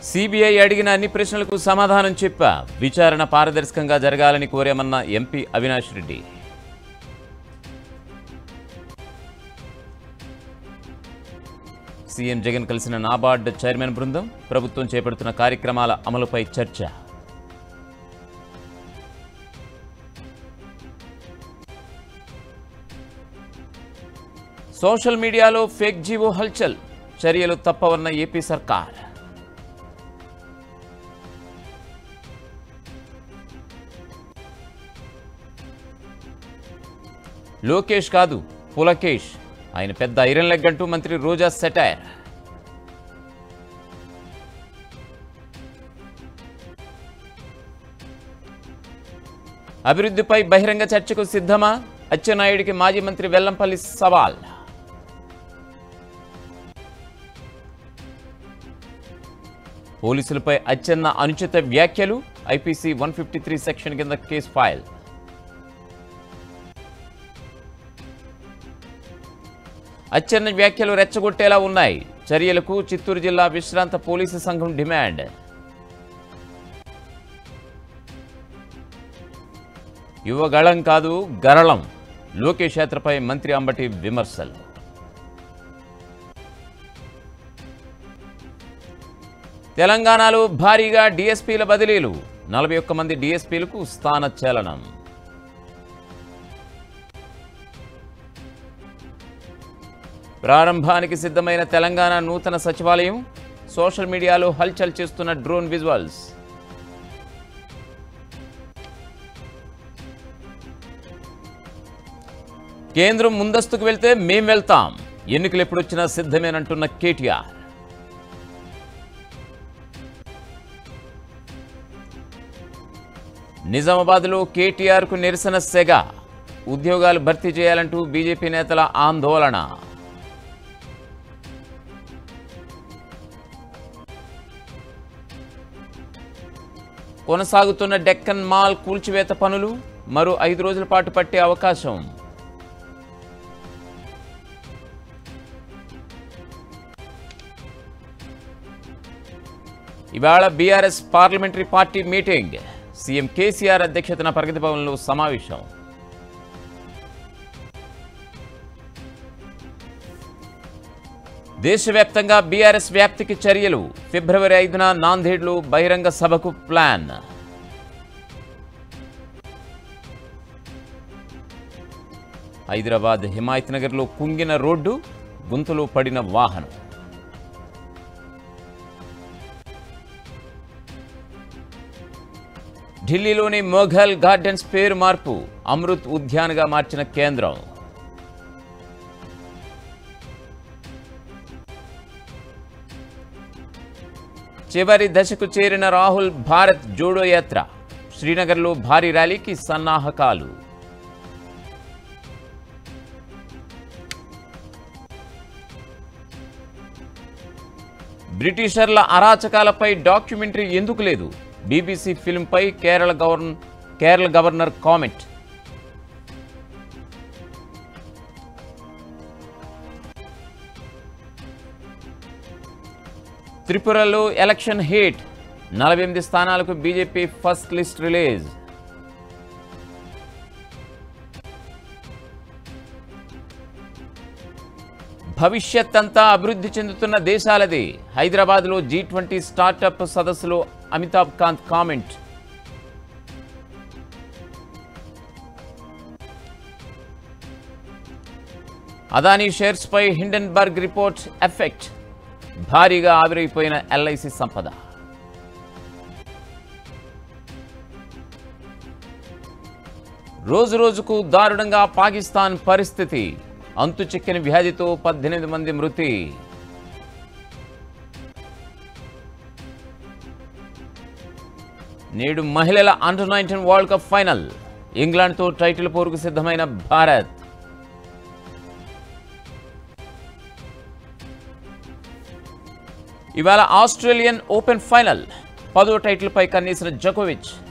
CBI అడిగిన అన్ని ప్రశ్నలకు సమాధానం చెప్పా విచారణ పారదర్శకంగా జరగాలని కోరామన్న ఎంపీ అవినాష్ రెడ్డి సీఎం జగన్ కలిసిన నాబార్డ్ చైర్మన్ బృందం ప్రభుత్వం చేపడుతున్న కార్యక్రమాల అమలుపై చర్చ సోషల్ మీడియాలో ఫేక్ జీవో హల్చల్ చర్యలు తప్పవన్న ఏపీ సర్కార్ లోకేష్ కాదు పులకేష్ ఆయన పెద్ద ఐరన్ లెగ్ అంటూ మంత్రి రోజా సెటైర్ అభివృద్ధిపై బహిరంగ చర్చకు సిద్ధమా అచ్చెన్నాయుడికి మాజీ మంత్రి వెల్లంపల్లి సవాల్ పోలీసులపై అచ్చెన్న అనుచిత వ్యాఖ్యలు IPC one fifty three section కింద కేసు ఫైల్ అచ్చెన్న వ్యాఖ్యలు రెచ్చగొట్టేలా ఉన్నాయి చర్యలకు చిత్తూరు జిల్లా విశ్రాంత పోలీసు సంఘం డిమాండ్ యువగళం కాదు గరళం లోకేష్ యాత్రపై మంత్రి అంబటి విమర్శలు తెలంగాణలో భారీగా డీఎస్పీల బదిలీలు నలభై ఒక్క మంది డీఎస్పీలకు స్థాన చలనం ప్రారంభానికి సిద్ధమైన తెలంగాణ నూతన సచివాలయం సోషల్ మీడియాలో హల్చల్ చేస్తున్న డ్రోన్ విజువల్స్ కేంద్రం ముందస్తుకు వెళ్తే మేం వెళ్తాం ఎన్నికలు ఎప్పుడొచ్చినా సిద్ధమేనంటున్న కేటీఆర్ నిజామాబాద్లో కేటీఆర్కు నిరసన సెగ ఉద్యోగాలు భర్తీ చేయాలంటూ బీజేపీ నేతల ఆందోళన కొనసాగుతున్న డెక్కన్ మాల్ కూల్చివేత పనులు మరో ఐదు రోజుల పాటు పట్టే అవకాశం ఇవాళ BRS parliamentary party meeting CM KCR అధ్యక్షతన ప్రగతి భవన్లో సమావేశం దేశవ్యాప్తంగా బీఆర్ఎస్ వ్యాప్తికి చర్యలు ఫిబ్రవరి ఐదున నాందేడ్లో బహిరంగ సభకు ప్లాన్ హైదరాబాద్ హిమాయత్ నగర్లో కుంగిన రోడ్డు గుంతలో పడిన వాహనం ఢిల్లీలోని మొఘల్ గార్డెన్స్ పేరు మార్పు అమృత్ ఉద్యాన్గా మార్చిన కేంద్రం చివరి దశకు చేరిన రాహుల్ భారత్ జోడో యాత్ర శ్రీనగర్లో భారీ ర్యాలీకి సన్నాహకాలు బ్రిటిషర్ల అరాచకాలపై డాక్యుమెంటరీ ఎందుకు లేదు బీబీసీ ఫిల్మ్పై కేరళ గవర్న కేరళ గవర్నర్ కామెంట్ త్రిపురలో ఎలక్షన్ హీట్ నలభై ఎనిమిది స్థానాలకు బీజేపీ ఫస్ట్ లిస్ట్ రిలీజ్ భవిష్యత్ అంతా అభివృద్ధి చెందుతున్న దేశాలది హైదరాబాద్లో జీ ట్వంటీ స్టార్టప్ సదస్సులో అమితాబ్ కాంత్ కామెంట్ అదానీ షేర్స్పై హిండెన్బర్గ్ రిపోర్ట్ ఎఫెక్ట్ భారీగా ఆవిరైపోయిన ఎల్ఐసి సంపద రోజు రోజుకు దారుణంగా పాకిస్తాన్ పరిస్థితి అంతు చిక్కని వ్యాధితో పద్దెనిమిది మంది మృతి నేడు మహిళల under nineteen world cup final ఇంగ్లాండ్తో టైటిల్ పోరుకు సిద్ధమైన భారత్ ఇవాళ ఆస్ట్రేలియన్ ఓపెన్ ఫైనల్ పదో టైటిల్పై కన్నేసిన జకోవిచ్